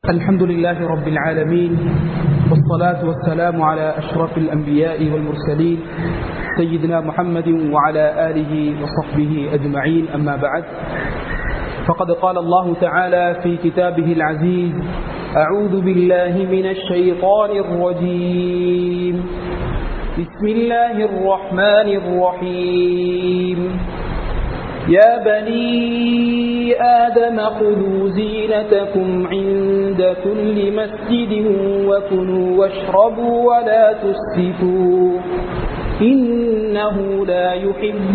الحمد لله رب العالمين والصلاة والسلام على أشرف الأنبياء والمرسلين سيدنا محمد وعلى آله وصحبه أجمعين أما بعد فقد قال الله تعالى في كتابه العزيز أعوذ بالله من الشيطان الرجيم بسم الله الرحمن الرحيم يا بني آدم خذوا زينتكم عند كل مسجد وكلوا واشربوا ولا تسرفوا إنه لا يحب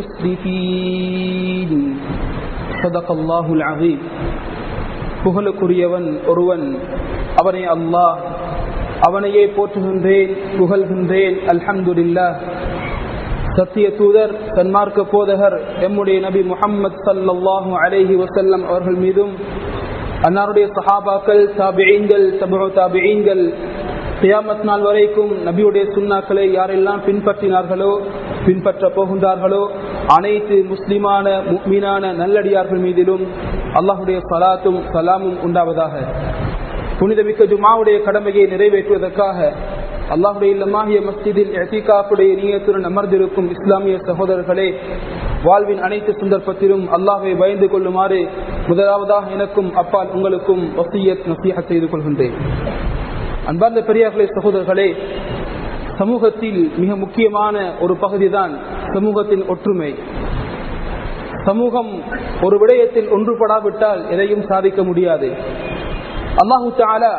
المسرفين صدق الله العظيم புகழுக்குரியவன் ஒருவன் அவனை அல்லாஹ் அவனையே போற்றுகின்றேன் புகழ்கின்றேன் அல்ஹம்துலில்லா சத்திய தூதர் சன்மார்க்க போதகர் எம்முடைய நபி முகம்மது சல்லாஹூ அலேஹி வசல்லம் அவர்கள் மீதும் அன்னாருடைய சஹாபாக்கள் தாபியங்கள் தபு தாபியங்கள் கியாமத் நாள் வரைக்கும் நபியுடைய சுண்ணாக்களை யாரெல்லாம் பின்பற்றினார்களோ பின்பற்ற போகின்றார்களோ அனைத்து முஸ்லிமான மீனான நல்லடியார்கள் மீதிலும் அல்லாஹுடைய சலாத்தும் சலாமும் உண்டாவதாக புனிதமிக்க ஜுமாவுடைய கடமையை நிறைவேற்றுவதற்காக அல்லாஹுடைய இல்லமாகிய மஸ்ஜிதில் எத்திகாப்புடைய நீயத்துடன் அமர்ந்திருக்கும் இஸ்லாமிய சகோதரர்களே வாழ்வின் அனைத்து சந்தர்ப்பத்திலும் அல்லாஹை பயந்து கொள்ளுமாறு முதலாவதாக எனக்கும் அப்பால் உங்களுக்கும் வசியத் நசீக செய்து கொள்கின்றேன் அன்பார்ந்த பெரியார்களே சகோதரர்களே சமூகத்தில் மிக முக்கியமான ஒரு பகுதிதான் சமூகத்தின் ஒற்றுமை சமூகம் ஒரு விடயத்தில் ஒன்றுபடாவிட்டால் எதையும் சாதிக்க முடியாது அல்லாஹு தாலா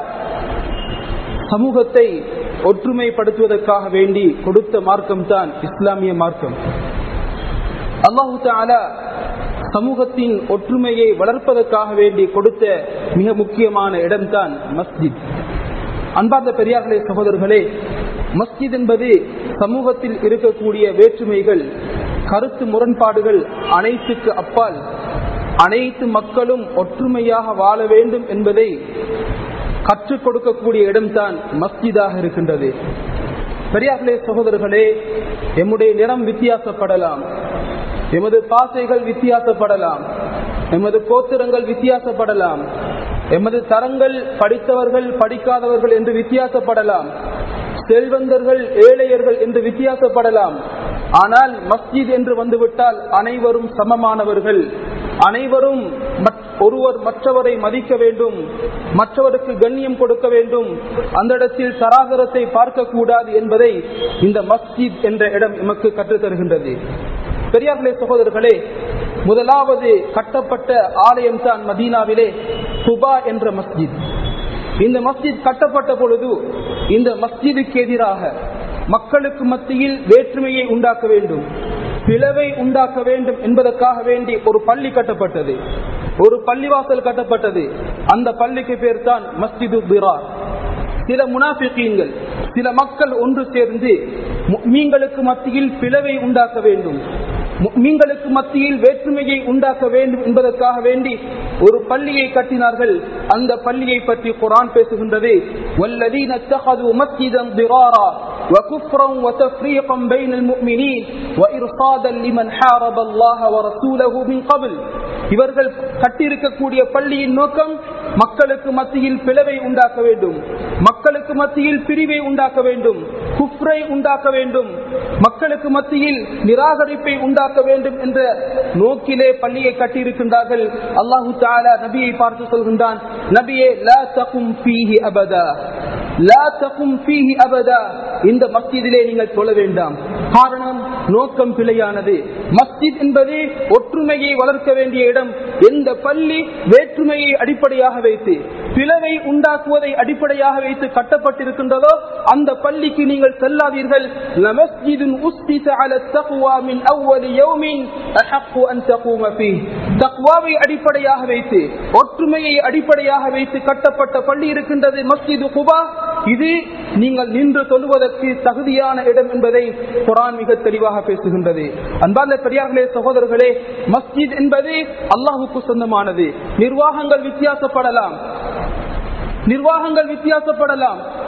சமூகத்தை ஒற்றுமைப்படுத்துவதற்காக வேண்டி கொடுத்த மார்க்கம் தான் இஸ்லாமிய மார்க்கம் அல்லாஹு தாலா சமூகத்தின் ஒற்றுமையை வளர்ப்பதற்காக வேண்டி கொடுத்த மிக முக்கியமான இடம்தான் மஸ்ஜித் அன்பார்ந்த பெரியார்களே சகோதரர்களே மஸ்ஜித் என்பது சமூகத்தில் இருக்கக்கூடிய வேற்றுமைகள் கருத்து முரண்பாடுகள் அனைத்துக்கு அப்பால் அனைத்து மக்களும் ஒற்றுமையாக வாழ வேண்டும் என்பதை கற்றுக் கொடுக்கக்கூடிய இடம்தான் மஸ்ஜிதாக இருக்கின்றது பெரியார்களே சகோதரர்களே எம்முடைய நிறம் வித்தியாசப்படலாம் எமது பாசைகள் வித்தியாசப்படலாம் எமது கோத்திரங்கள் வித்தியாசப்படலாம் எமது தரங்கள் படித்தவர்கள் படிக்காதவர்கள் என்று வித்தியாசப்படலாம் செல்வந்தர்கள் ஏழையர்கள் என்று வித்தியாசப்படலாம் ஆனால் மஸ்ஜித் என்று வந்துவிட்டால் அனைவரும் சமமானவர்கள் அனைவரும் ஒருவர் மற்றவரை மதிக்க வேண்டும் மற்றவருக்கு கண்ணியம் கொடுக்க வேண்டும் அந்த இடத்தில் சராகரத்தை பார்க்க கூடாது என்பதை இந்த மஸ்ஜித் என்ற இடம் எமக்கு கற்றுத்தருகின்றது பெரியார்களே சகோதரர்களே முதலாவது கட்டப்பட்ட ஆலயம் தான் மதீனாவிலே குபா என்ற மஸ்ஜித் இந்த மஸ்ஜித் கட்டப்பட்ட பொழுது இந்த மஸ்ஜிதுக்கு எதிராக மக்களுக்கு மத்தியில் வேற்றுமையை உண்டாக்க வேண்டும் பிளவை உண்டாக்க வேண்டும் என்பதற்காக வேண்டி ஒரு பள்ளி கட்டப்பட்டது ஒரு பள்ளிவாசல் கட்டப்பட்டது அந்த பள்ளிக்கு பேர் தான் மஸ்ஜிது பிரார் சில முனாபிக்கீன்கள் சில மக்கள் ஒன்று சேர்ந்து மீன்களுக்கு மத்தியில் பிளவை உண்டாக்க வேண்டும் மீன்களுக்கு மத்தியில் வேற்றுமையை உண்டாக்க வேண்டும் என்பதற்காக வேண்டி ஒரு பள்ளியை கட்டினார்கள் அந்த பள்ளியை பற்றி குரான் பேசுகின்றது والذين اتخذوا مسجدا ضرارا وكفرا وتفريقا بين المؤمنين وإرصادا لمن حارب الله ورسوله من قبل இவர்கள் கட்டியிருக்கக்கூடிய பள்ளியின் நோக்கம் மக்களுக்கு மத்தியில் பிளவை உண்டாக்க வேண்டும் மக்களுக்கு மத்தியில் பிரிவை உண்டாக்க வேண்டும் குஃப்ரை உண்டாக்க வேண்டும் மக்களுக்கு மத்தியில் நிராகரிப்பை உண்டாக்க வேண்டும் என்ற நோக்கிலே பள்ளியை கட்டியிருக்கின்றார்கள் அல்லாஹு தாலா நபியை பார்த்து சொல்கின்றான் நபியே லா தகும் பீஹி அபதா லா தகும் பீஹி அபதா இந்த மஸ்ஜிதிலே நீங்கள் சொல்ல வேண்டாம் காரணம் நோக்கம் பிழையானது மஸ்ஜித் என்பது ஒற்றுமையை வளர்க்க வேண்டிய இடம் எந்த பள்ளி வேற்றுமையை அடிப்படையாக வைத்து பிளவை உண்டாக்குவதை அடிப்படையாக வைத்து கட்டப்பட்டிருக்கின்றதோ அந்த பள்ளிக்கு நீங்கள் செல்லாதீர்கள் அடிப்படையாக வைத்து ஒற்றுமையை அடிப்படையாக வைத்து கட்டப்பட்ட பள்ளி இருக்கின்றது மஸ்ஜிது குபா இது நீங்கள் நின்று சொல்லுவதற்கு தகுதியான இடம் என்பதை குரான் மிக தெளிவாக பேசுகின்றது அன்பார்ந்த பெரியார்களே சகோதரர்களே மஸ்ஜித் என்பது அல்லாஹுக்கு சொந்தமானது நிர்வாகங்கள் வித்தியாசப்படலாம் நிர்வாகங்கள் வித்தியாசப்படலாம்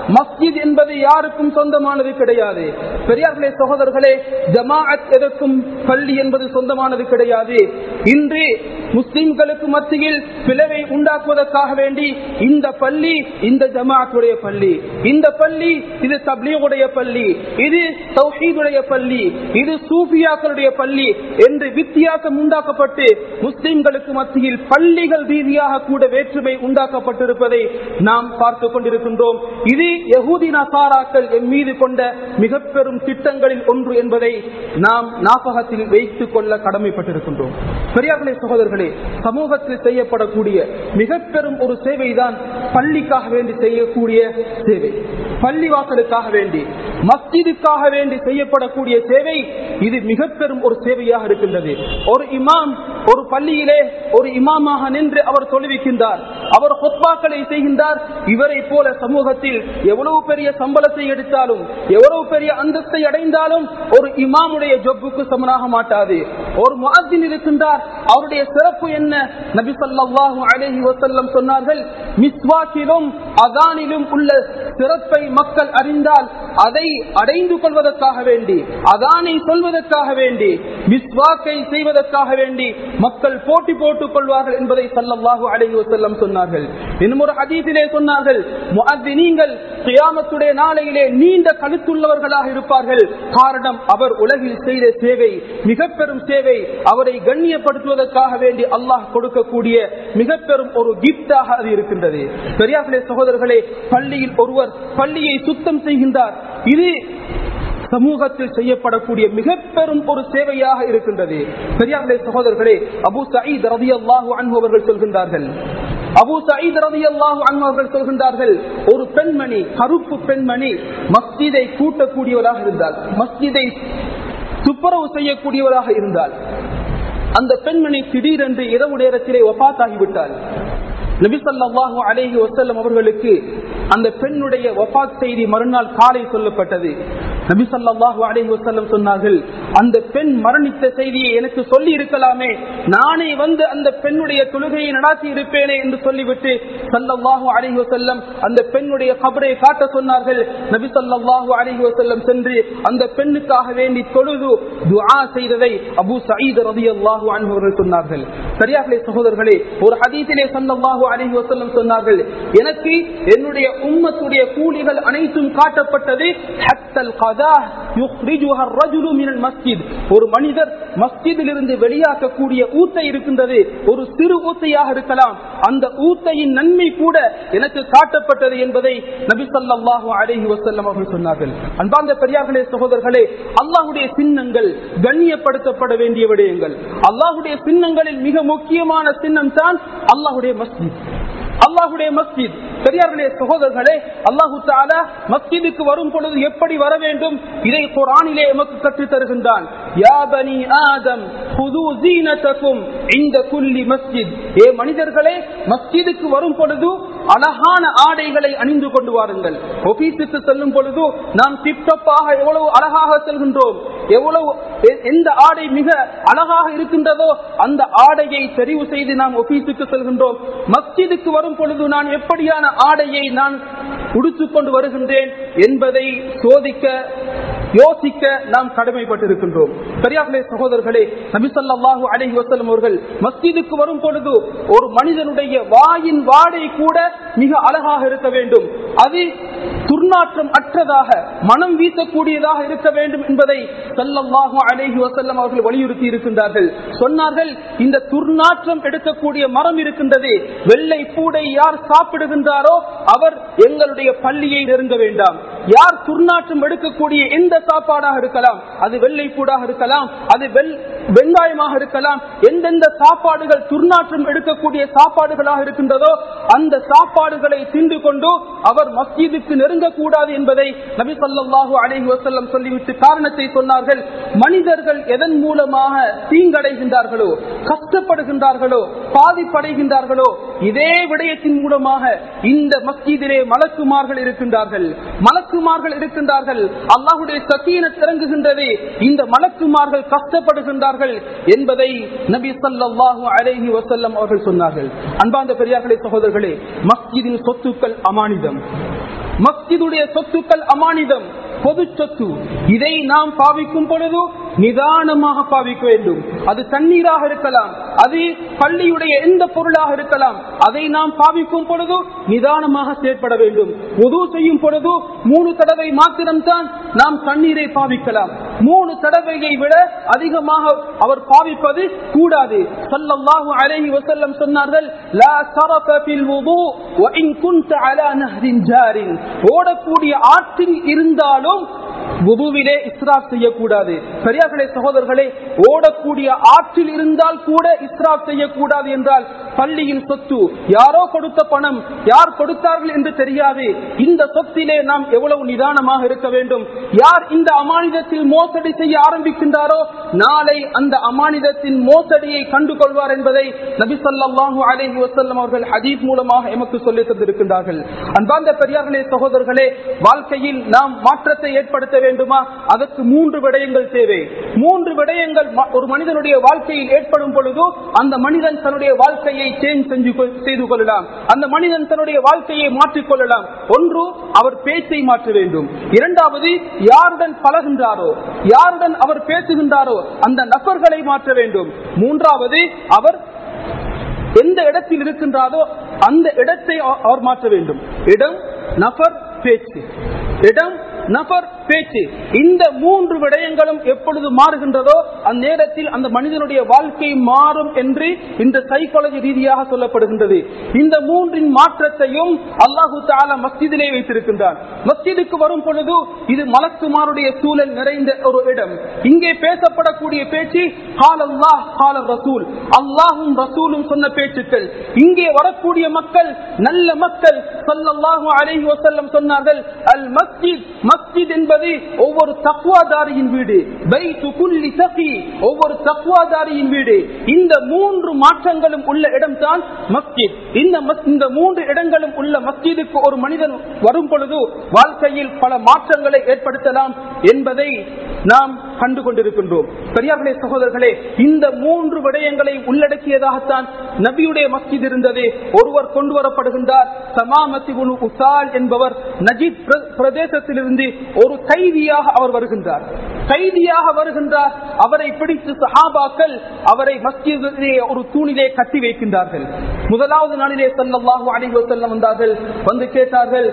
மஸ்ஜித் என்பது யாருக்கும் சொந்தமானது கிடையாது பெரியார்களே சகோதரர்களே ஜமாஅத் எதற்கும் பள்ளி என்பது சொந்தமானது கிடையாது இன்று முஸ்லிம்களுக்கு மத்தியில் பிளவை உண்டாக்குவதற்காக வேண்டி இந்த பள்ளி இந்த ஜமாஅத்துடைய பள்ளி இந்த பள்ளி இது தப்லீகுடைய பள்ளி இது தௌஹீதுடைய பள்ளி இது சூஃபியாக்களுடைய பள்ளி என்று வித்தியாசம் உண்டாக்கப்பட்டு முஸ்லிம்களுக்கு மத்தியில் பள்ளிகள் ரீதியாக கூட வேற்றுமை உண்டாக்கப்பட்டிருப்பதை நாம் பார்த்து கொண்டிருக்கின்றோம் இது யகூதி நசாராக்கள் என் மீது கொண்ட மிக பெரும் திட்டங்களில் ஒன்று என்பதை நாம் ஞாபகத்தில் வைத்துக் கொள்ள கடமைப்பட்டிருக்கின்றோம் பெரியார்களே சகோதரர்களே சமூகத்தில் செய்யப்படக்கூடிய மிக பெரும் ஒரு சேவைதான் பள்ளிக்காக வேண்டி செய்யக்கூடிய சேவை பள்ளிவாசலுக்காக வேண்டி மஸ்ஜிதுக்காக வேண்டி செய்யப்படக்கூடிய சேவை இது மிக பெரும் ஒரு சேவையாக இருக்கின்றது ஒரு இமாம் ஒரு பள்ளியிலே ஒரு இமாமாக நின்று அவர் தொழுவிக்கின்றார் அவர் ஹொத்பாக்களை செய்கின்றார் இவரை போல சமூகத்தில் எவ்வளவு பெரிய சம்பளத்தை எடுத்தாலும் எவ்வளவு பெரிய அந்தஸ்தை அடைந்தாலும் ஒரு இமாமுடைய ஜொப்புக்கு சமனாக மாட்டாது ஒரு முஅத்தின் இருக்கின்றார் அவருடைய சிறப்பு என்ன நபி ஸல்லல்லாஹு அலைஹி வஸல்லம் சொன்னார்கள் மிஸ்வாக்கிலும் அதானிலும் உள்ள சிறப்பை மக்கள் அறிந்தால் அதை அடைந்து கொள்வதற்காக வேண்டி அதானை சொல்வதற்காக வேண்டி மிஸ்வாக்கை செய்வதற்காக வேண்டி மக்கள் போட்டி போட்டுக் கொள்வார்கள் என்பதை சல்லல்லாஹு அலைஹி வஸல்லம் சொன்னார்கள் இன்னும் ஒரு ஹதீஸிலே சொன்னார்கள் முஅத்தினீங்கள் கியாமத்துடைய நாளையிலே நீண்ட கழுத்துள்ளவர்களாக இருப்பார்கள் காரணம் அவர் உலகில் செய்த சேவை மிக பெரும் சேவை அவரை கண்ணியப்படுத்துவதற்காக வேண்டி அல்லாஹ் கொடுக்கக்கூடிய மிக பெரும் ஒரு கிப்டாக அது இருக்கின்றது பெரியார்களே சகோதரர்களே பள்ளியில் ஒருவர் பள்ளியை சுத்தம் செய்கின்றார் இது சமூகத்தில் செய்யப்படக்கூடிய மிக பெரும் ஒரு சேவையாக இருக்கின்றது பெரியார்களே சகோதரர்களே அபு சயீத் ரவி அல்லாஹு அன்பு அவர்கள் சொல்கின்றார்கள் அபு சயீத் ரவி அல்லாஹு அன்பு அவர்கள் சொல்கின்றார்கள் ஒரு பெண்மணி கருப்பு பெண்மணி மஸ்ஜிதை கூட்டக்கூடியவராக இருந்தால் மஸ்ஜிதை துப்புரவு செய்யக்கூடியவராக இருந்தால் அந்த பெண்மணி திடீரென்று இரவு நேரத்திலே ஒப்பாத்தாகிவிட்டாள் நபிசல்லாஹு அலேஹி வசல்லம் அவர்களுக்கு அந்த பெண்ணுடைய வபாத் செய்தி மறுநாள் காலை சொல்லப்பட்டது நபிசல்லாஹு அலேஹி வசல்லம் சொன்னார்கள் அந்த பெண் மரணித்த செய்தியை எனக்கு சொல்லி இருக்கலாமே நானே வந்து அந்த பெண்ணுடைய தொழுகையை நடாத்தி இருப்பேனே என்று சொல்லிவிட்டு சல்லல்லாஹு அலேஹி வசல்லம் அந்த பெண்ணுடைய கபரை காட்ட சொன்னார்கள் நபி சல்லாஹு அலேஹி வசல்லம் சென்று அந்த பெண்ணுக்காக வேண்டி தொழுது துஆ செய்ததை அபு சயீத் ரதி அல்லாஹு அவர்கள் சொன்னார்கள் சரியாகலே சகோதரர்களே ஒரு ஹதீஸிலே சல்லல்லாஹு அலைஹி வஸல்லம் சொன்னார்கள் எனக்கு என்னுடைய உம்மத்துடைய கூலிகள் அனைத்தும் காட்டப்பட்டது ஹத்தல் கதா யுக்ரிஜுஹ الرجل من المسجد ஒரு மனிதர் மஸ்ஜிதில் இருந்து வெளியாக்கக்கூடிய ஊத்தை இருக்கின்றது ஒரு சிறு ஊத்தையாக இருக்கலாம் அந்த ஊத்தையின் நன்மை கூட எனக்கு காட்டப்பட்டது என்பதை நபி ஸல்லல்லாஹு அலைஹி வஸல்லம் அவர்கள் சொன்னார்கள் அன்பார்ந்த பெரியார்களே சகோதரர்களே அல்லாஹ்வுடைய சின்னங்கள் கண்ணியப்படுத்தப்பட வேண்டிய விடயங்கள் அல்லாஹ்வுடைய சின்னங்களில் மிக முக்கியமான சின்னம் தான் அல்லாஹ்வுடைய மஸ்ஜித் அல்லாஹுடைய மஸ்ஜித் பெரியார்களே சகோதரர்களே அல்லாஹு தாலா மஸ்ஜிதுக்கு வரும் பொழுது எப்படி வர வேண்டும் இதை குரானிலே எமக்கு கற்றுத் தருகின்றான் யா பனி ஆதம் புது ஜீனத்தக்கும் இந்த குல்லி மஸ்ஜித் ஏ மனிதர்களே மஸ்ஜிதுக்கு வரும் பொழுது அழகான ஆடைகளை அணிந்து கொண்டு வாருங்கள் ஒபீஸுக்கு செல்லும் பொழுது நாம் டிப்டப்பாக எவ்வளவு அழகாக செல்கின்றோம் எவ்வளவு எ- எந்த ஆடை மிக அழகாக இருக்கின்றதோ அந்த ஆடையை தெரிவு செய்து நாம் ஒபீஸுக்கு செல்கின்றோம் மஸ்ஜிதுக்கு வரும் பொழுது நான் எப்படியான ஆடையை நான் உடுத்துக் கொண்டு வருகின்றேன் என்பதை சோதிக்க யோசிக்க நாம் கடமைப்பட்டிருக்கின்றோம் பெரியார்களே சகோதரர்களே நபிசல்லாஹு அலைஹி வஸல்லம் அவர்கள் மஸ்ஜிதுக்கு வரும் பொழுது ஒரு மனிதனுடைய வாயின் வாடை கூட மிக அழகாக இருக்க வேண்டும் அது துர்நாற்றம் அற்றதாக மனம் வீசக்கூடியதாக இருக்க வேண்டும் என்பதை சல்லல்லாஹு அலைஹி வஸல்லம் அவர்கள் வலியுறுத்தி இருக்கின்றார்கள் சொன்னார்கள் இந்த துர்நாற்றம் எடுக்கக்கூடிய மரம் இருக்கின்றது வெள்ளை பூடை யார் சாப்பிடுகின்றாரோ அவர் எங்களுடைய பள்ளியை நெருங்க வேண்டாம் யார் துர்நாற்றம் எடுக்கக்கூடிய எந்த சாப்பாடாக இருக்கலாம் அது வெள்ளை பூடாக இருக்கலாம் அது வெள்- வெங்காயமாக இருக்கலாம் எந்தெந்த சாப்பாடுகள் துர்நாற்றம் எடுக்கக்கூடிய சாப்பாடுகளாக இருக்கின்றதோ அந்த சாப்பாடுகளை தின்று கொண்டு அவர் மஸ்ஜிதுக்கு நெருங்கக்கூடாது என்பதை நபி ஸல்லல்லாஹு அலைஹி வஸல்லம் சொல்லிவிட்டு காரணத்தை சொன்னார்கள் மனிதர்கள் எதன் மூலமாக தீங்கடைகின்றார்களோ கஷ்டப்படுகின்றார்களோ பாதிப்படைகின்றார்களோ இதே விடயத்தின் மூலமாக இந்த மஸ்ஜிதிலே மலக்குமார்கள் இருக்கின்றார்கள் மலக்குமார்கள் இருக்கின்றார்கள் அல்லாஹுடைய சக்கீன இறங்குகின்றது இந்த மலக்குமார்கள் கஷ்டப்படுகின்றார்கள் என்பதை நபி ஸல்லல்லாஹு அலைஹி வஸல்லம் அவர்கள் சொன்னார்கள் அன்பார்ந்த பெரியார்களே சகோதரர்களே மஸ்ஜிதின் சொத்துக்கள் அமானிதம் மஸ்ஜிதுடைய சொத்துக்கள் அமானிதம் பொது சொத்து இதை நாம் பாவிக்கும் பொழுது நிதானமாக பாவிக்க வேண்டும் அது தண்ணீராக இருக்கலாம் அது பள்ளியுடைய எந்த பொருளாக இருக்கலாம் அதை நாம் பாவிக்கும் பொழுது நிதானமாக செயற்பட வேண்டும் உது செய்யும் பொழுது மூணு தடவை மாத்திரம்தான் நாம் தண்ணீரை பாவிக்கலாம் மூணு தடவையை விட அதிகமாக அவர் பாவிப்பது கூடாது சல்லல்லாஹு அலைஹி வஸல்லம் சொன்னார்கள் லா சரஃப ஃபில் வுது வ இன் குன்த அலா நஹ்ரின் ஜாரின் ஓடக்கூடிய ஆற்றில் இருந்தாலும் வுதுவிலே இஸ்ராப் செய்யக்கூடாது பெரியார்களே சகோதரர்களே ஓடக்கூடிய ஆற்றில் இருந்தால் கூட இஸ்ராப் செய்யக்கூடாது என்றால் பள்ளியின் சொத்து யாரோ கொடுத்த பணம் யார் கொடுத்தார்கள் என்று தெரியாது இந்த சொத்திலே நாம் எவ்வளவு நிதானமாக இருக்க வேண்டும் யார் இந்த அமானிதத்தில் மோசடி செய்ய ஆரம்பிக்கின்றாரோ நாளை அந்த அமானிதத்தின் மோசடியை கண்டு கொள்வார் என்பதை நபி சொல்லாஹு அலஹி வசல்லம் அவர்கள் ஹதீப் மூலமாக எமக்கு சொல்லி தந்திருக்கின்றார்கள் அன்பார்ந்த பெரியார்களே சகோதரர்களே வாழ்க்கையில் நாம் மாற்றத்தை ஏற்படுத்த வேண்டுமா அதற்கு மூன்று விடயங்கள் தேவை மூன்று விடயங்கள் ம- ஒரு மனிதனுடைய வாழ்க்கையில் ஏற்படும் பொழுது அந்த மனிதன் தன்னுடைய வாழ்க்கையை சேஞ்ச் செஞ்சு கொள்- செய்து கொள்ளலாம் அந்த மனிதன் தன்னுடைய வாழ்க்கையை மாற்றிக் கொள்ளலாம் ஒன்று அவர் பேச்சை மாற்ற வேண்டும் இரண்டாவது யாருடன் பழகின்றாரோ யாருடன் அவர் பேசுகின்றாரோ அந்த நபர்களை மாற்ற வேண்டும் மூன்றாவது அவர் எந்த இடத்தில் இருக்கின்றாரோ அந்த இடத்தை அவ- அவர் மாற்ற வேண்டும் இடம் நபர் பேச்சு இடம் நபர் பேச்சு இந்த மூன்று விடயங்களும் எப்பொழுது மாறுகின்றதோ அந்நேரத்தில் அந்த மனிதனுடைய வாழ்க்கை மாறும் என்று இந்த சைக்காலஜி ரீதியாக சொல்லப்படுகின்றது இந்த மூன்றின் மாற்றத்தையும் அல்லாஹு தாலா மஸ்ஜிதிலே வைத்திருக்கின்றான் மஸ்ஜிதுக்கு வரும் பொழுது இது மலக்குமாருடைய சூழல் நிறைந்த ஒரு இடம் இங்கே பேசப்படக்கூடிய பேச்சு ஹால் அல்லாஹ் ஹால ரசூல் அல்லாஹும் ரசூலும் சொன்ன பேச்சுக்கள் இங்கே வரக்கூடிய மக்கள் நல்ல மக்கள் ஸல்லல்லாஹு அலைஹி வஸல்லம் சொன்னார்கள் அல் மஸ்ஜித் மஸ்ஜித் என்பது ஒவ்வொரு தக்வாதாரியின் வீடு பைத்து குல்லி தகி ஒவ்வொரு தக்வாதாரியின் வீடு இந்த மூன்று மாற்றங்களும் உள்ள இடம்தான் மஸ்ஜித் இந்த மஸ்- இந்த மூன்று இடங்களும் உள்ள மஸ்ஜிதுக்கு ஒரு மனிதன் வரும் பொழுது வாழ்க்கையில் பல மாற்றங்களை ஏற்படுத்தலாம் என்பதை நாம் கண்டு கொண்டிருக்கின்றோம் பெரியார்களே சகோதரர்களே இந்த மூன்று விடயங்களை உள்ளடக்கியதாகத்தான் நபியுடைய மஸ்ஜித் இருந்தது ஒருவர் கொண்டு வரப்படுகின்றார் சமாமத்தி உசால் என்பவர் நஜீத் பிர- பிரதேசத்திலிருந்து ஒரு கைதியாக அவர் வருகின்றார் கைதியாக வருகின்றார் அவரை பிடித்து சஹாபாக்கள் அவரை மஸ்ஜிதிலே ஒரு தூணிலே கட்டி வைக்கின்றார்கள் முதலாவது நாளிலே ஸல்லல்லாஹு அலைஹி வஸல்லம் வந்தார்கள் வந்து கேட்டார்கள்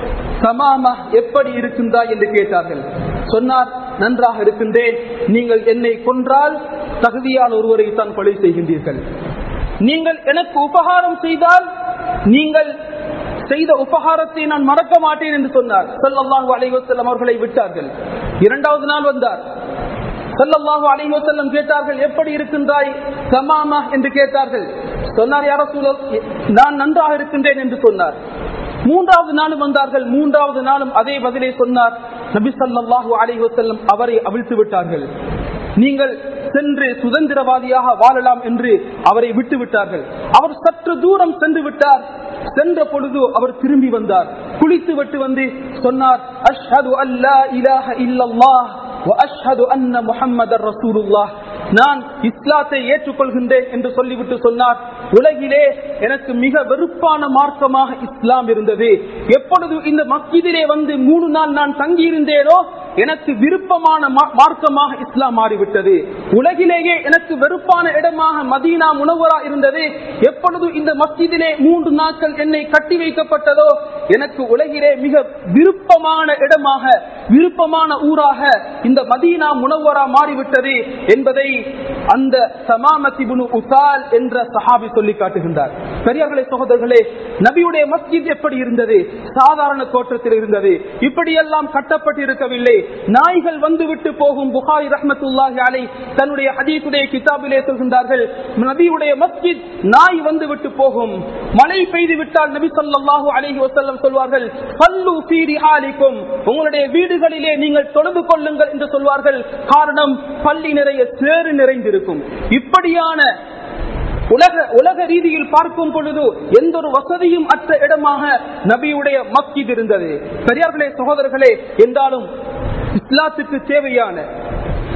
சமாமா எப்படி இருக்கின்றாய் என்று கேட்டார்கள் சொன்னார் நன்றாக இருக்கின்றேன் நீங்கள் என்னை கொன்றால் தகுதியான ஒருவரை தான் கொலை செய்கின்றீர்கள் நீங்கள் எனக்கு உபகாரம் செய்தால் நீங்கள் செய்த உபகாரத்தை நான் மறக்க மாட்டேன் என்று சொன்னார் ஸல்லல்லாஹு அலைஹி வஸல்லம் அவர்களை விட்டார்கள் இரண்டாவது நாள் வந்தார் ஸல்லல்லாஹு அலைஹி வஸல்லம் கேட்டார்கள் எப்படி இருக்கின்றாய் சமாமா என்று கேட்டார்கள் சொன்னார் யார நான் நன்றாக இருக்கின்றேன் என்று சொன்னார் மூன்றாவது நாளும் வந்தார்கள் மூன்றாவது நாளும் அதே பதிலை சொன்னார் நபி ஸல்லல்லாஹு அலைஹி வஸல்லம் அவரை அவிழ்த்து விட்டார்கள் நீங்கள் சென்று சுதந்திரவாதியாக வாழலாம் என்று அவரை விட்டு விட்டார்கள் அவர் சற்று தூரம் சென்று விட்டார் சென்ற பொழுது அவர் திரும்பி வந்தார் குளித்து விட்டு வந்து சொன்னார் அஷ்ஹது அல்லா இலாஹ இல்லல்லாஹ் வ அஷ்ஹது அன்ன முஹம்மதர் ரசூலுல்லாஹ் நான் இஸ்லாத்தை ஏற்றுக்கொள்கின்றேன் என்று சொல்லிவிட்டு சொன்னார் உலகிலே எனக்கு மிக வெறுப்பான மார்க்கமாக இஸ்லாம் இருந்தது எப்பொழுது இந்த மஸ்ஜிதிலே வந்து மூணு நாள் நான் தங்கியிருந்தேனோ எனக்கு விருப்பமான மா- மார்க்கமாக இஸ்லாம் மாறிவிட்டது உலகிலேயே எனக்கு வெறுப்பான இடமாக மதீனா முனவரா இருந்தது எப்பொழுது இந்த மஸ்ஜிதிலே மூன்று நாட்கள் என்னை கட்டி வைக்கப்பட்டதோ எனக்கு உலகிலே மிக விருப்பமான இடமாக விருப்பமான ஊராக இந்த மதீனா முனவரா மாறிவிட்டது என்பதை அந்த சமாமத்திபுனு உசால் என்ற சஹாபி சொல்லி காட்டுகின்றார் பெரியார்களே சகோதரர்களே நபியுடைய மஸ்ஜித் எப்படி இருந்தது சாதாரண தோற்றத்தில் இருந்தது இப்படியெல்லாம் கட்டப்பட்டு இருக்கவில்லை நாய்கள் வந்து விட்டு போகும் புகாரி ரஹ்மத்துல்லாஹி அலை தன்னுடைய ஹதீசுடைய கிதாபிலே சொல்கின்றார்கள் நபியுடைய மஸ்ஜித் நாய் வந்து விட்டு போகும் மழை பெய்து விட்டால் நபி ஸல்லல்லாஹு அலைஹி வஸல்லம் சொல்வார்கள் சல்லு ஃபீ ரிஹாலிக்கும் உங்களுடைய வீடுகளிலே நீங்கள் தொழுது கொள்ளுங்கள் என்று சொல்வார்கள் காரணம் பள்ளி நிறைய சேறு நிறைந்திருக்கும் இப்படியான உலக உலக ரீதியில் பார்க்கும் பொழுது எந்த ஒரு வசதியும் அற்ற இடமாக நபியுடைய மஸ்ஜித் இருந்தது பெரியார்களே சகோதரர்களே என்றாலும் இஸ்லாத்துக்கு தேவையான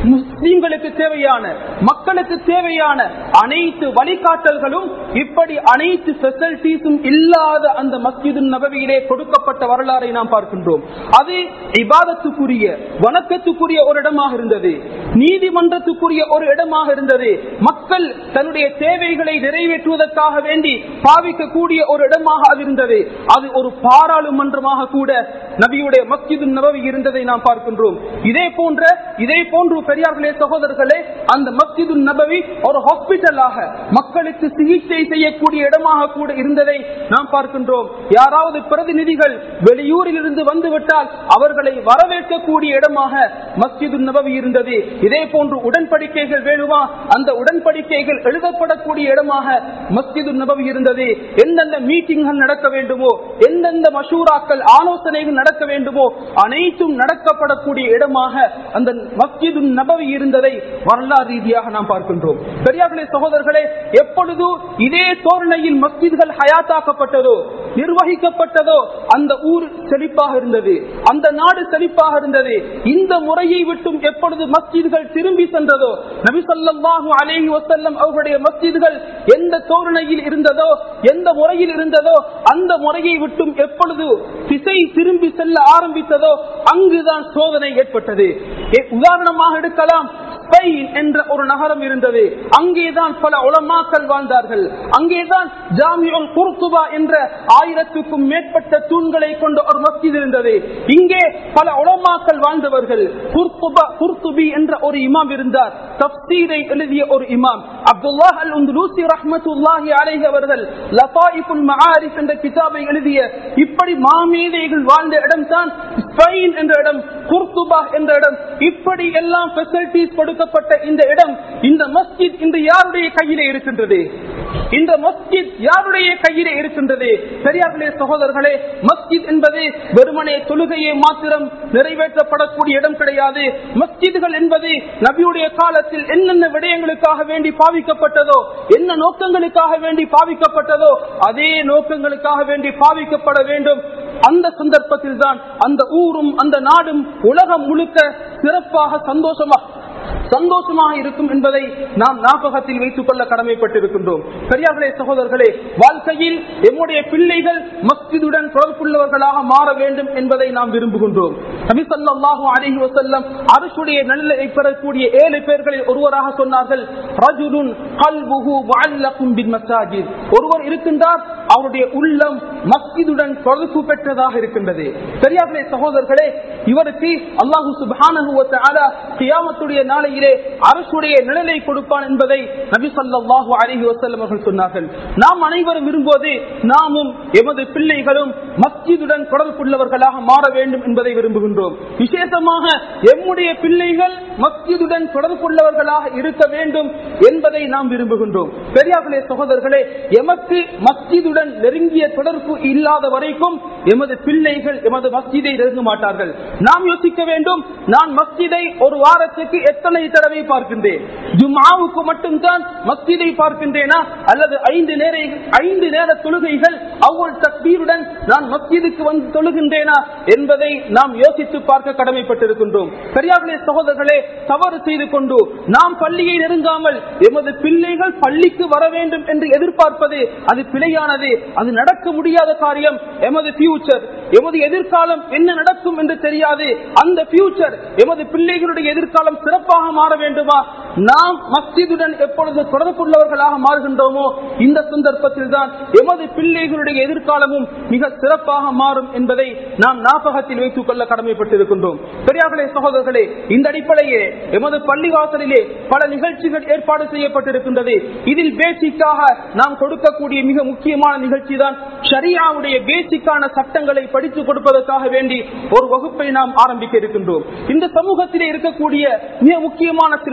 முஸ்லிம்களுக்கு தேவையான மக்களுக்கு தேவையான அனைத்து வழிகாட்டல்களும் இப்படி அனைத்து பெசிலிட்டிஸும் இல்லாத அந்த மஸ்ஜிது நபவியிலே கொடுக்கப்பட்ட வரலாறை நாம் பார்க்கின்றோம் அது இபாதத்துக்குரிய வணக்கத்துக்குரிய ஒரு இடமாக இருந்தது நீதிமன்றத்துக்குரிய ஒரு இடமாக இருந்தது மக்கள் தன்னுடைய தேவைகளை நிறைவேற்றுவதற்காக வேண்டி பாவிக்கக்கூடிய ஒரு இடமாக அது இருந்தது அது ஒரு பாராளுமன்றமாக கூட நபியுடைய மஸ்ஜிது நபவி இருந்ததை நாம் பார்க்கின்றோம் இதே போன்ற இதே போன்று பெரியார்களே சகோதரர்களே அந்த மஸ்ஜிது நபவி ஒரு ஹாஸ்பிட்டலாக மக்களுக்கு சிகிச்சை செய்யக்கூடிய இடமாக கூட இருந்ததை நாம் பார்க்கின்றோம் யாராவது பிரதிநிதிகள் வெளியூரில் இருந்து வந்துவிட்டால் அவர்களை வரவேற்கக்கூடிய இடமாக மஸ்ஜிது நபவி இருந்தது இதே போன்று உடன்படிக்கைகள் வேணுமா அந்த உடன்படிக்கைகள் எழுதப்படக்கூடிய இடமாக மஸ்ஜிது நபவி இருந்தது எந்தெந்த மீட்டிங்கள் நடக்க வேண்டுமோ எந்தெந்த மசூராக்கள் ஆலோசனைகள் நடக்க வேண்டுமோ அனைத்தும் நடக்கப்படக்கூடிய இடமாக அந்த மஸ்ஜிது நபவி இருந்ததை வரலாறு ரீதியாக நாம் பார்க்கின்றோம் பெரியார்களே சகோதரர்களே எப்பொழுது இதே தோரணையில் மஸ்ஜித்கள் ஹயாத்தாக்கப்பட்டதோ நிர்வகிக்கப்பட்டதோ அந்த ஊர் செழிப்பாக இருந்தது அந்த நாடு செழிப்பாக இருந்தது இந்த முறையை விட்டும் எப்பொழுது மஸ்ஜித்கள் திரும்பி சென்றதோ நபிசல்லாஹு அலேஹி வசல்லம் அவர்களுடைய மஸ்ஜித்கள் எந்த தோரணையில் இருந்ததோ எந்த முறையில் இருந்ததோ அந்த முறையை விட்டும் எப்பொழுது திசை திரும்பி செல்ல ஆரம்பித்ததோ அங்குதான் சோதனை ஏற்பட்டது எ- உதாரணமாக எடுக்கலாம் ஸ்பெயின் என்ற ஒரு நகரம் இருந்தது அங்கேதான் பல உலமாக்கள் வாழ்ந்தார்கள் அங்கேதான் ஜாமியுல் குர்துபா என்ற ஆயிரத்துக்கும் மேற்பட்ட தூண்களை கொண்ட ஒரு மஸ்ஜித் இருந்தது இங்கே பல உலமாக்கள் வாழ்ந்தவர்கள் குர்துபா குர்துபி என்ற ஒரு இமாம் இருந்தார் தப்சீரை எழுதிய ஒரு இமாம் அப்துல்லாஹ் அல் உந்துலூசி ரஹ்மத்துல்லாஹி அலைஹி அவர்கள் லதாயிஃபுல் மஆரிஃப் என்ற கிதாபை எழுதிய இப்படி மாமேதைகள் வாழ்ந்த இடம் தான் ஸ்பெயின் என்ற இடம் குர்துபா என்ற இடம் இப்படி எல்லாம் பெசிலிட்டிஸ் கொடுக்கப்பட்ட இந்த இடம் இந்த மஸ்ஜித் இன்று யாருடைய கையிலே இருக்கின்றது இந்த மஸ்ஜித் யாருடைய கையிலே இருக்கின்றது பெரியார்களே சகோதரர்களே மஸ்ஜித் என்பது வெறுமனே தொழுகையை மாத்திரம் நிறைவேற்றப்படக்கூடிய இடம் கிடையாது மஸ்ஜிதுகள் என்பது நபியுடைய காலத்தில் என்னென்ன விடயங்களுக்காக வேண்டி பாவிக்கப்பட்டதோ என்ன நோக்கங்களுக்காக வேண்டி பாவிக்கப்பட்டதோ அதே நோக்கங்களுக்காக வேண்டி பாவிக்கப்பட வேண்டும் அந்த சந்தர்ப்பத்தில் தான் அந்த ஊரும் அந்த நாடும் உலகம் முழுக்க சிறப்பாக சந்தோஷமா சந்தோஷமாக இருக்கும் என்பதை நாம் ஞாபகத்தில் வைத்துக் கொள்ள கடமைப்பட்டிருக்கின்றோம் பெரியார்களே சகோதரர்களே வாழ்க்கையில் எம்முடைய பிள்ளைகள் மஸ்ஜிதுடன் தொடர்புள்ளவர்களாக மாற வேண்டும் என்பதை நாம் விரும்புகின்றோம் நபிசல்லாஹு அலைஹி வஸல்லம் அரசுடைய நல்லை பெறக்கூடிய ஏழு பேர்களில் ஒருவராக சொன்னார்கள் ரஜுலுன் கல்புஹு முஅல்லகும் பின் மசாஜித் ஒருவர் இருக்கின்றார் அவருடைய உள்ளம் மஸ்ஜிதுடன் தொடர்பு பெற்றதாக இருக்கின்றது பெரியார்களே சகோதரர்களே இவருக்கு அல்லாஹு சுப்ஹானஹு வ தஆலா கியாமத்துடைய நாளையிலே அரசுடைய நிழலை கொடுப்பான் என்பதை நபி ஸல்லல்லாஹு அலைஹி வஸல்லம் அவர்கள் சொன்னார்கள் நாம் அனைவரும் விரும்புவது நாமும் எமது பிள்ளைகளும் மஸ்ஜிதுடன் தொடர்புள்ளவர்களாக மாற வேண்டும் என்பதை விரும்புகின்றோம் விசேஷமாக எம்முடைய பிள்ளைகள் மஸ்ஜிதுடன் தொடர்புள்ளவர்களாக இருக்க வேண்டும் என்பதை நாம் விரும்புகின்றோம் பெரியார்களே சகோதரர்களே எமக்கு மஸ்ஜிதுடன் நெருங்கிய தொடர்பு இல்லாத வரைக்கும் எமது பிள்ளைகள் எமது மஸ்ஜிதை நெருங்க மாட்டார்கள் நாம் யோசிக்க வேண்டும் நான் மஸ்ஜிதை ஒரு வாரத்துக்கு எத்தனை தடவை பார்க்கின்றேன் ஜும்மாவுக்கு மட்டும்தான் மஸ்ஜிதை பார்க்கின்றேனா அல்லது ஐந்து நேர ஐந்து நேர தொழுகைகள் அவ்வளவு தக்பீருடன் நான் மஸ்ஜிதுக்கு வந்து தொழுகின்றேனா என்பதை நாம் யோசித்து பார்க்க கடமைப்பட்டிருக்கின்றோம் பெரியார்களே சகோதரர்களே தவறு செய்து கொண்டு நாம் பள்ளியை நெருங்காமல் எமது பிள்ளைகள் பள்ளிக்கு வர வேண்டும் என்று எதிர்பார்ப்பது அது பிழையானது அது நடக்க முடியாத காரியம் எமது ஃபியூச்சர் எமது எதிர்காலம் என்ன நடக்கும் என்று தெரியாது அந்த ஃபியூச்சர் எமது பிள்ளைகளுடைய எதிர்காலம் சிறப்பாக மாற வேண்டுமா நாம் மஸ்ஜிதுடன் எப்பொழுது தொடர்புள்ளவர்களாக மாறுகின்றோமோ இந்த சந்தர்ப்பத்தில் தான் எமது பிள்ளைகளுடைய எதிர்காலமும் மிக சிறப்பாக மாறும் என்பதை நாம் ஞாபகத்தில் வைத்துக் கொள்ள கடமைப்பட்டிருக்கின்றோம் பெரியார்களே சகோதரர்களே இந்த அடிப்படையே எமது பள்ளிவாசலிலே பல நிகழ்ச்சிகள் ஏற்பாடு செய்யப்பட்டிருக்கின்றது இதில் பேசிக்காக நாம் கொடுக்கக்கூடிய மிக முக்கியமான நிகழ்ச்சி தான் ஷரியாவுடைய பேசிக்கான சட்டங்களை படித்துக் கொடுப்பதற்காக வேண்டி ஒரு வகுப்பை நாம் ஆரம்பிக்க இருக்கின்றோம் இந்த சமூகத்திலே இருக்கக்கூடிய மிக முக்கியமான சில தவறுகள்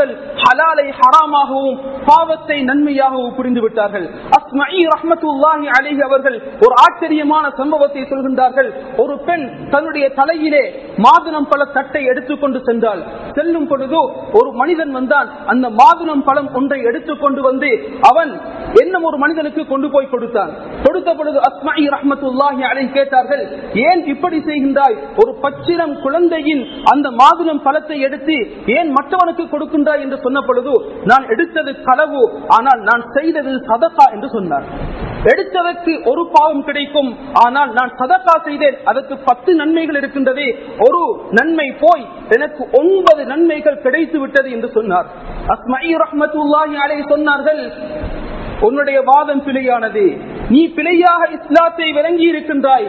அவர்கள் ஹலாலை ஹராமாகவும் பாவத்தை நன்மையாகவும் புரிந்து விட்டார்கள் அஸ்மஇ ரஹ்மத்துல்லாஹி அலைஹி அவர்கள் ஒரு ஆச்சரியமான சம்பவத்தை சொல்கின்றார்கள் ஒரு பெண் தன்னுடைய தலையிலே மாதுளம் பழ தட்டை எடுத்துக்கொண்டு சென்றால் செல்லும் பொழுது ஒரு மனிதன் வந்தான் அந்த மாதுளம் பழம் ஒன்றை எடுத்துக்கொண்டு வந்து அவன் என்ன ஒரு மனிதனுக்கு கொண்டு போய் கொடுத்தான் கொடுத்த பொழுது அஸ்மாஇ ரஹ்மத்துல்லாஹி அலைஹி கேட்டார்கள் ஏன் இப்படி செய்கின்றாய் ஒரு பச்சிரம் குழந்தையின் அந்த மாதுளம் பழத்தை எடுத்து ஏன் மற்றவனுக்கு கொடுக்கின்றாய் என்று சொன்ன பொழுது நான் எடுத்தது களவு ஆனால் நான் செய்தது சதகா என்று சொன்னார் எடுத்ததற்கு ஒரு பாவம் கிடைக்கும் ஆனால் நான் சதக்கா செய்தேன் அதற்கு பத்து நன்மைகள் இருக்கின்றது ஒரு நன்மை போய் எனக்கு ஒன்பது நன்மைகள் கிடைத்து விட்டது என்று சொன்னார் அஸ்மாஇ ரஹ்மத்துல்லாஹி அலைஹி சொன்னார்கள் உன்னுடைய வாதம் பிழையானது நீ பிழையாக இஸ்லாத்தை விளங்கி இருக்கின்றாய்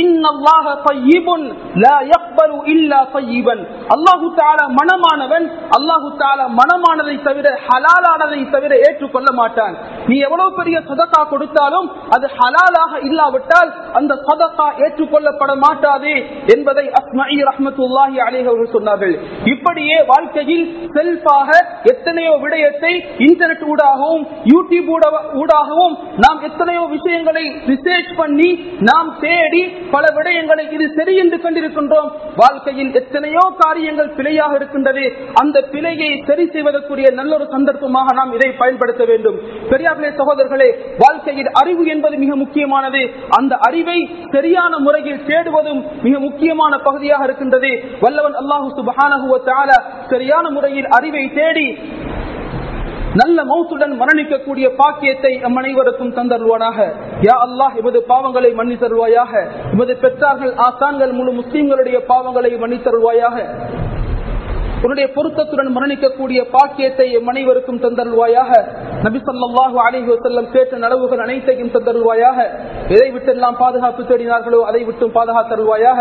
அல்லாஹு தாலா மனமானவன் அல்லாஹு தாலா மனமானதை தவிர ஹலாலானதை தவிர ஏற்றுக்கொள்ள மாட்டான் நீ எவ்வளவு பெரிய சதக்கா கொடுத்தாலும் அது ஹலாலாக இல்லாவிட்டால் அந்த சதக்கா ஏற்றுக்கொள்ளப்பட மாட்டாது என்பதை அஸ்மாஇ ரஹமத்துல்லாஹி அலேஹ் அவர்கள் சொன்னார்கள் இப்படியே வாழ்க்கையில் செல்ஃபாக எத்தனையோ விடயத்தை இன்டர்நெட் ஊடாகவும் யூடியூப் ஊடாகவும் நாம் எத்தனையோ விஷயங்களை ரிசர்ச் பண்ணி நாம் தேடி பல விடயங்களை இது சரி என்று கண்டிருக்கின்றோம் வாழ்க்கையில் எத்தனையோ காரியங்கள் பிழையாக இருக்கின்றது அந்த பிழையை சரி செய்வதற்குரிய நல்ல ஒரு சந்தர்ப்பமாக நாம் இதை பயன்படுத்த வேண்டும் பெரியார்களே சகோதரர்களே வாழ்க்கையில் அறிவு என்பது மிக முக்கியமானது அந்த அறிவை சரியான முறையில் தேடுவதும் மிக முக்கியமான பகுதியாக இருக்கின்றது வல்லவன் அல்லாஹு சுபஹானஹுவ சரியான முறையில் அறிவை தேடி நல்ல மௌத்துடன் மரணிக்கக்கூடிய பாக்கியத்தை நம் அனைவருக்கும் தந்தருவானாக யா அல்லாஹ் எமது பாவங்களை மன்னி தருவாயாக எமது பெற்றார்கள் ஆசான்கள் முழு முஸ்லீம்களுடைய பாவங்களை மன்னி தருவாயாக உன்னுடைய பொருத்தத்துடன் மரணிக்கக்கூடிய பாக்கியத்தை எம் அனைவருக்கும் தந்தருவாயாக நபி சொல்லாஹு அலிஹி வசல்லம் கேட்ட நலவுகள் அனைத்தையும் தந்தருவாயாக எதை விட்டெல்லாம் பாதுகாப்பு தேடினார்களோ அதை விட்டும் பாதுகாத்தருவாயாக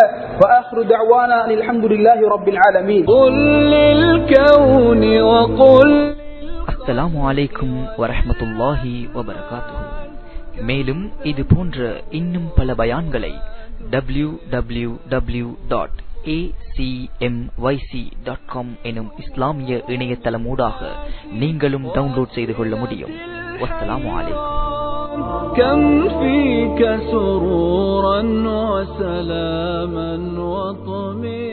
அஸ்ஸலாமு அலைக்கும் வரஹமத்துல்லாஹி வபரகாத்துஹு மேலும் இது போன்ற இன்னும் பல பயான்களை W W W dot acmyc.com எனும் இஸ்லாமிய இணையதளமூடாக நீங்களும் டவுன்லோட் செய்து கொள்ள முடியும் வஸ்ஸலாமு அலைக்கும் كم فيك سرورا وسلاما وطمئنا